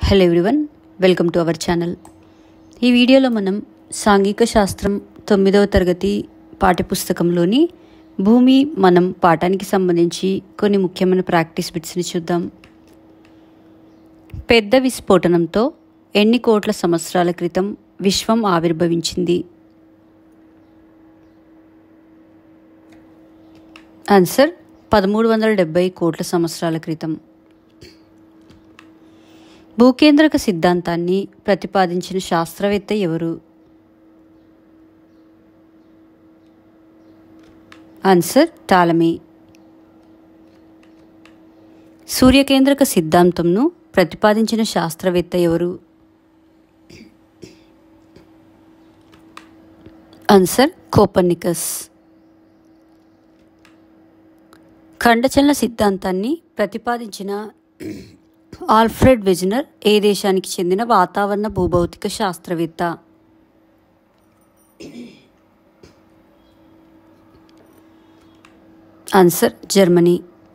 hello everyone welcome to our channel ఈ వీడియోలో మనం సాంఘిక శాస్త్రం తొమ్మిదవ తరగతి పాఠ్యపుస్తకంలోని భూమి మనం పాఠానికి సంబంధించి కొన్ని ముఖ్యమైన ప్రాక్టీస్ బిట్స్ని చూద్దాం పెద్ద విస్ఫోటనంతో ఎన్ని కోట్ల సంవత్సరాల క్రితం విశ్వం ఆవిర్భవించింది ఆన్సర్ పదమూడు వందల డెబ్బై కోట్ల సంవత్సరాల క్రితం భూకేంద్రక సిద్ధాంతాన్ని ప్రతిపాదించిన శాస్త్రవేత్త ఎవరు ఆన్సర్ టాలమీ సూర్యకేంద్రక సిద్ధాంతంను ప్రతిపాదించిన శాస్త్రవేత్త ఎవరు ఆన్సర్ కోపర్నికస్ ఖండచలన సిద్ధాంతాన్ని ప్రతిపాదించిన ఆల్ఫ్రెడ్ వెజనర్ ఏ దేశానికి చెందిన వాతావరణ భూభౌతిక శాస్త్రవేత్త ఆన్సర్ జర్మనీ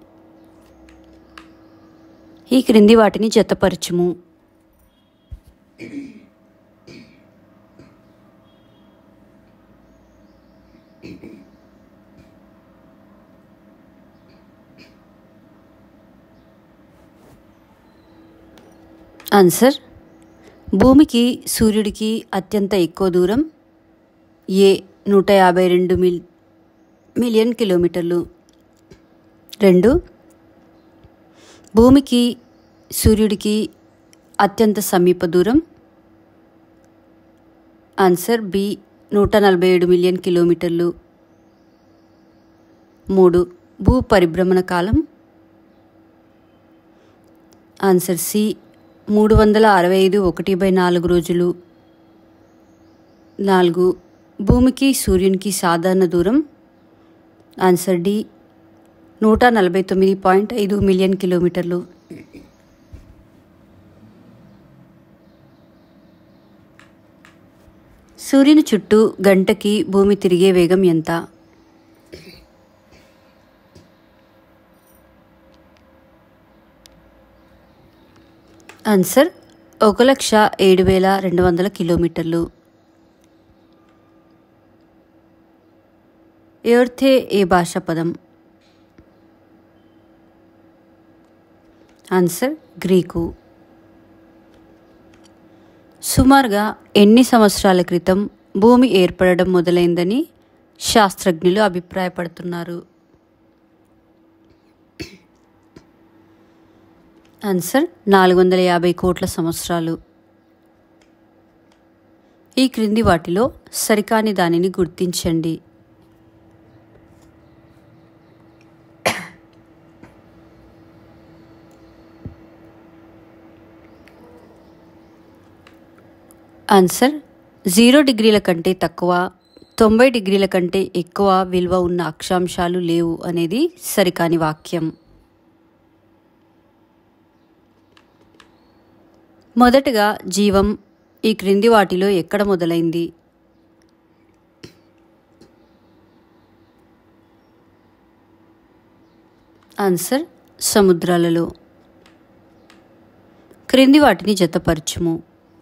ఈ క్రింది వాటిని జతపరచుము ఆన్సర్ భూమికి సూర్యుడికి అత్యంత ఎక్కువ దూరం ఏ నూట యాభై రెండు మిల్ మిలియన్ కిలోమీటర్లు రెండు భూమికి సూర్యుడికి అత్యంత సమీప దూరం ఆన్సర్ బి నూట నలభై ఏడు మిలియన్ కిలోమీటర్లు మూడు భూ పరిభ్రమణ కాలం ఆన్సర్ సి మూడు వందల అరవై ఐదు ఒకటి బై నాలుగు రోజులు నాలుగు భూమికి సూర్యునికి సాధారణ దూరం ఆన్సర్ డి నూట నలభై తొమ్మిది పాయింట్ ఐదు మిలియన్ కిలోమీటర్లు సూర్యుని చుట్టూ గంటకి భూమి తిరిగే వేగం ఎంత ఆన్సర్ ఒక లక్ష ఏడు వేల రెండు వందల కిలోమీటర్లు ఎర్తే ఏ భాషా పదం ఆన్సర్ గ్రీకు సుమారుగా ఎన్ని సంవత్సరాల క్రితం భూమి ఏర్పడడం మొదలైందని శాస్త్రజ్ఞులు అభిప్రాయపడుతున్నారు ఆన్సర్ నాలుగు వందల యాభై కోట్ల సంవత్సరాలు ఈ క్రింది వాటిలో సరికాని దానిని గుర్తించండి ఆన్సర్ జీరో డిగ్రీల కంటే తక్కువ తొంభై డిగ్రీల కంటే ఎక్కువ విలువ ఉన్న అక్షాంశాలు లేవు అనేది సరికాని వాక్యం మొదటగా జీవం ఈ క్రింది వాటిలో ఎక్కడ మొదలైంది ఆన్సర్ సముద్రాలలో క్రింది వాటిని జతపరచుము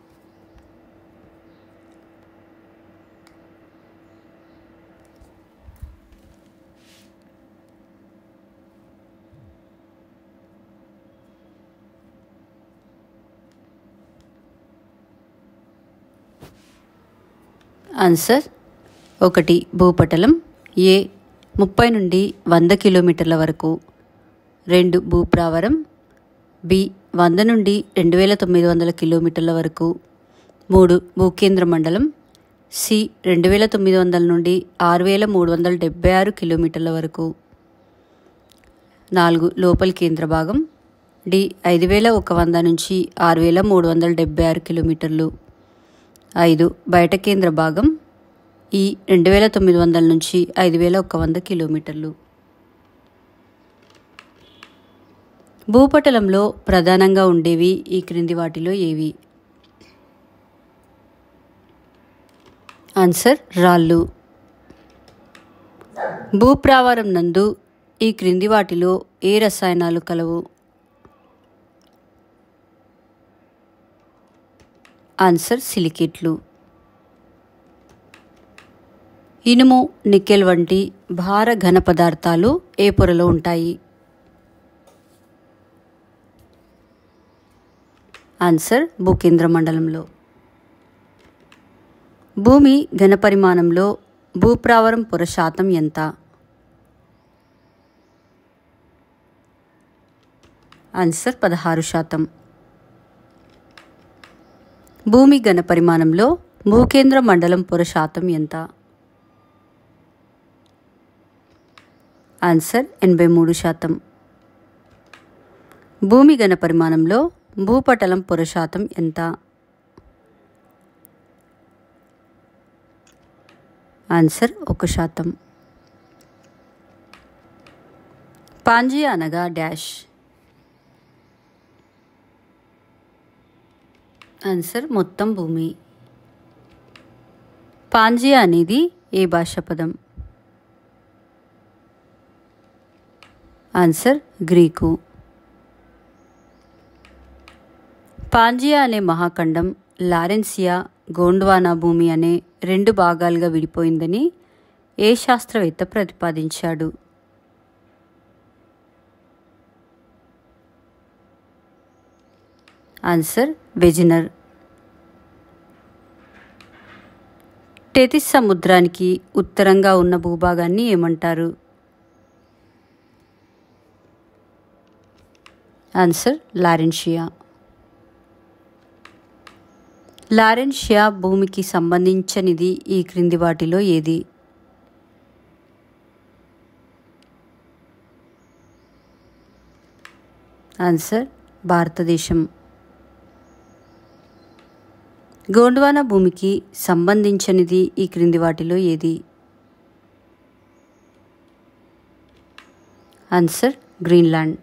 ఆన్సర్ ఒకటి భూపటలం ఏ ముప్పై నుండి వంద కిలోమీటర్ల వరకు రెండు భూప్రావరం బి వంద నుండి రెండు వేల తొమ్మిది వందల కిలోమీటర్ల వరకు మూడు భూకేంద్ర మండలం సి రెండు వేల తొమ్మిది వందల నుండి ఆరు వేల మూడు వందల డెబ్బై ఆరు కిలోమీటర్ల వరకు నాలుగు లోపలి కేంద్ర భాగం డి ఐదు వేల ఒక వంద నుంచి ఆరు వేల మూడు వందల డెబ్బై ఆరు కిలోమీటర్లు ఐదు బయట కేంద్ర భాగం ఈ రెండు వేల తొమ్మిది వందల నుంచి ఐదు వేల ఒక వంద కిలోమీటర్లు భూపటలంలో ప్రధానంగా ఉండేవి ఈ క్రింది వాటిలో ఏవి ఆన్సర్ రాళ్ళు భూప్రావారం నందు ఈ క్రింది వాటిలో ఏ రసాయనాలు కలవు ఆన్సర్ సిలికేట్లు ఇనుము నికెల్ వంటి భార ఘన పదార్థాలు ఏ పొరలో ఉంటాయి ఆన్సర్ భూకేంద్ర మండలంలో భూమి ఘనపరిమాణంలో భూప్రావరం పొర శాతం ఎంత ఆన్సర్ పదహారు శాతం భూమి ఘనపరిమాణంలో భూకేంద్ర మండలం పొర శాతం ఎంత ఆన్సర్ ఎనభై మూడు శాతం భూమి ఘనపరిమాణంలో భూపటలం పొర శాతం ఎంత ఆన్సర్ ఒక శాతం పాంజీ అనగా డాష్ ఆన్సర్ మొత్తం భూమి పాంజీ అనేది ఏ భాష పదం ఆన్సర్ గ్రీకు పాంజియా అనే మహాఖండం లారెన్సియా గోండ్వానా భూమి అనే రెండు భాగాలుగా విడిపోయిందని ఏ శాస్త్రవేత్త ప్రతిపాదించాడు ఆన్సర్ వెజినర్ టెతిస్ సముద్రానికి ఉత్తరంగా ఉన్న భూభాగాన్ని ఏమంటారు ఆన్సర్ లారెన్షియా లారెన్షియా భూమికి సంబంధించనిది ఈ క్రింది వాటిలో ఏది ఆన్సర్ భారతదేశం గోండ్వానా భూమికి సంబంధించనిది ఈ క్రింది వాటిలో ఏది ఆన్సర్ గ్రీన్లాండ్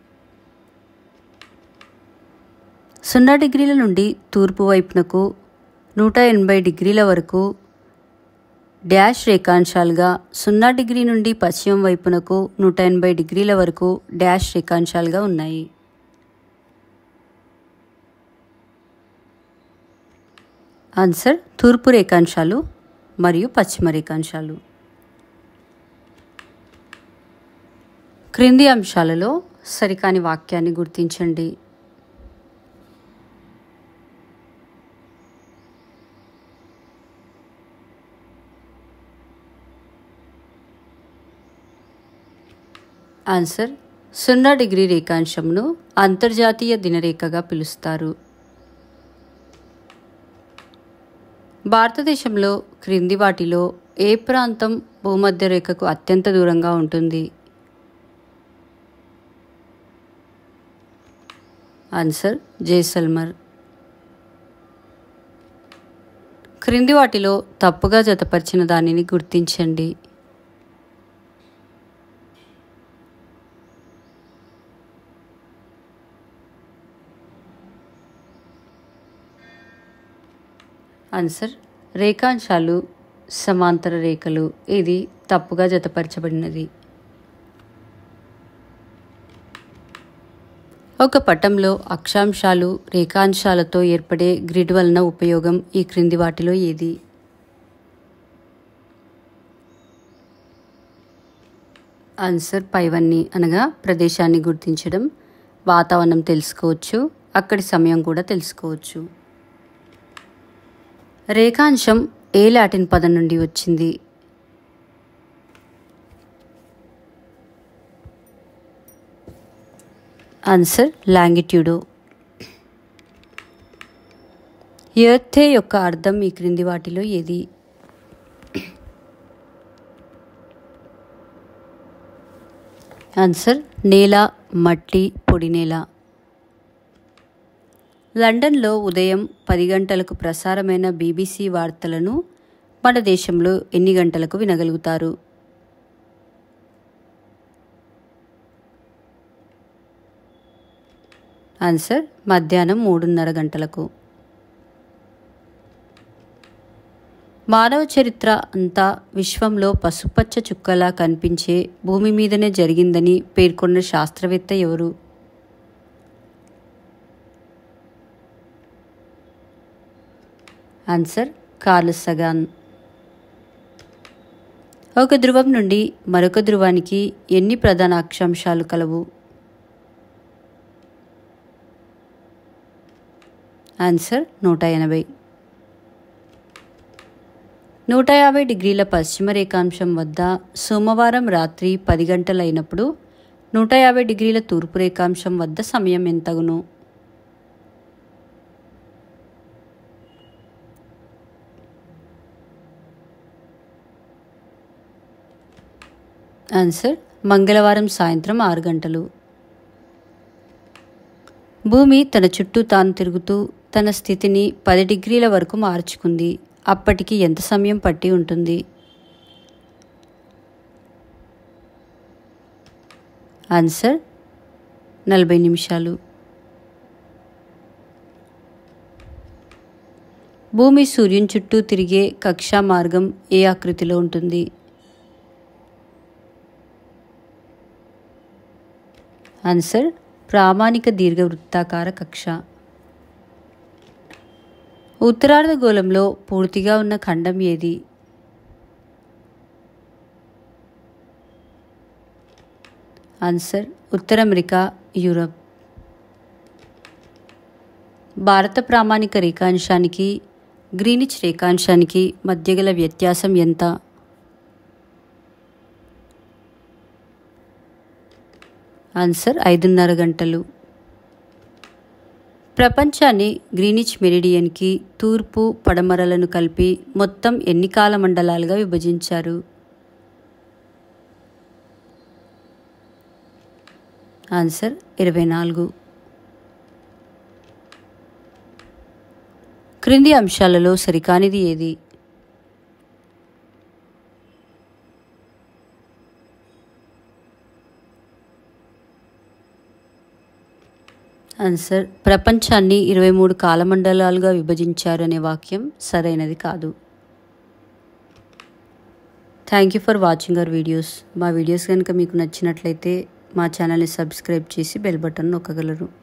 సున్నా డిగ్రీల నుండి తూర్పు వైపునకు నూట ఎనభై డిగ్రీల వరకు డ్యాష్ రేఖాంశాలుగా సున్నా డిగ్రీ నుండి పశ్చిమ వైపునకు నూట ఎనభై డిగ్రీల వరకు డ్యాష్ రేఖాంశాలుగా ఉన్నాయి ఆన్సర్ తూర్పు రేఖాంశాలు మరియు పశ్చిమ రేఖాంశాలు క్రింది అంశాలలో సరికాని వాక్యాన్ని గుర్తించండి ఆన్సర్ సున్నా డిగ్రీ రేఖాంశంను అంతర్జాతీయ దినరేఖగా పిలుస్తారు భారతదేశంలో క్రింది వాటిలో ఏ ప్రాంతం భూమధ్య రేఖకు అత్యంత దూరంగా ఉంటుంది ఆన్సర్ జైసల్మర్ క్రింది వాటిలో తప్పుగా జతపరిచిన దానిని గుర్తించండి ఆన్సర్ రేఖాంశాలు సమాంతర రేఖలు ఇది తప్పుగా జతపరచబడినది ఒక పటంలో అక్షాంశాలు రేఖాంశాలతో ఏర్పడే గ్రిడ్ వలన ఉపయోగం ఈ క్రింది వాటిలో ఏది ఆన్సర్ పైవన్నీ అనగా ప్రదేశాన్ని గుర్తించడం వాతావరణం తెలుసుకోవచ్చు అక్కడి సమయం కూడా తెలుసుకోవచ్చు రేఖాంశం ఏ లాటిన్ పదం నుండి వచ్చింది ఆన్సర్ లాంగిట్యూడో ఎర్తే యొక్క అర్థం ఈ క్రింది వాటిలో ఏది ఆన్సర్ నేల మట్టి పొడి నేల లండన్లో ఉదయం పది గంటలకు ప్రసారమైన బీబీసీ వార్తలను మన దేశంలో ఎన్ని గంటలకు వినగలుగుతారు ఆన్సర్ మధ్యాహ్నం మూడున్నర గంటలకు మానవ చరిత్ర అంతా విశ్వంలో పసుపచ్చ చుక్కలా కనిపించే భూమి మీదనే జరిగిందని పేర్కొన్న శాస్త్రవేత్త ఎవరు ఆన్సర్ కార్ల్ సగాన్ ఒక ధ్రువం నుండి మరొక ధ్రువానికి ఎన్ని ప్రధాన అక్షాంశాలు కలవు ఆన్సర్ నూట ఎనభై నూట యాభై డిగ్రీల పశ్చిమ రేఖాంశం వద్ద సోమవారం రాత్రి పది గంటలైనప్పుడు నూట యాభై డిగ్రీల తూర్పు రేఖాంశం వద్ద సమయం ఎంతగును ఆన్సర్ మంగళవారం సాయంత్రం ఆరు గంటలు భూమి తన చుట్టూ తాను తిరుగుతూ తన స్థితిని పది డిగ్రీల వరకు మార్చుకుంది అప్పటికి ఎంత సమయం పట్టి ఉంటుంది ఆన్సర్ నలభై నిమిషాలు భూమి సూర్యుని చుట్టూ తిరిగే కక్షా మార్గం ఏ ఆకృతిలో ఉంటుంది ఆన్సర్ ప్రామాణిక దీర్ఘవృత్తాకార కక్ష ఉత్తరార్ధగోళంలో పూర్తిగా ఉన్న ఖండం ఏది ఆన్సర్ ఉత్తర అమెరికా యూరప్ భారత ప్రామాణిక రేఖాంశానికి గ్రీనిచ్ రేఖాంశానికి మధ్య గల వ్యత్యాసం ఎంత ఆన్సర్ ఐదున్నర గంటలు ప్రపంచాన్ని గ్రీనిచ్ మెరిడియన్కి తూర్పు పడమరలను కలిపి మొత్తం ఎన్ని కాల మండలాలుగా విభజించారు ఆన్సర్ ఇరవై నాలుగు క్రింది అంశాలలో సరికానిది ఏది ఆన్సర్ ప్రపంచాన్ని ఇరవై మూడు కాలమండలాలుగా విభజించారు అనే వాక్యం సరైనది కాదు thank you for watching our videos మా వీడియోస్ కనుక మీకు నచ్చినట్లయితే మా ఛానల్ని సబ్స్క్రైబ్ చేసి బెల్ బటన్ నొక్కగలరు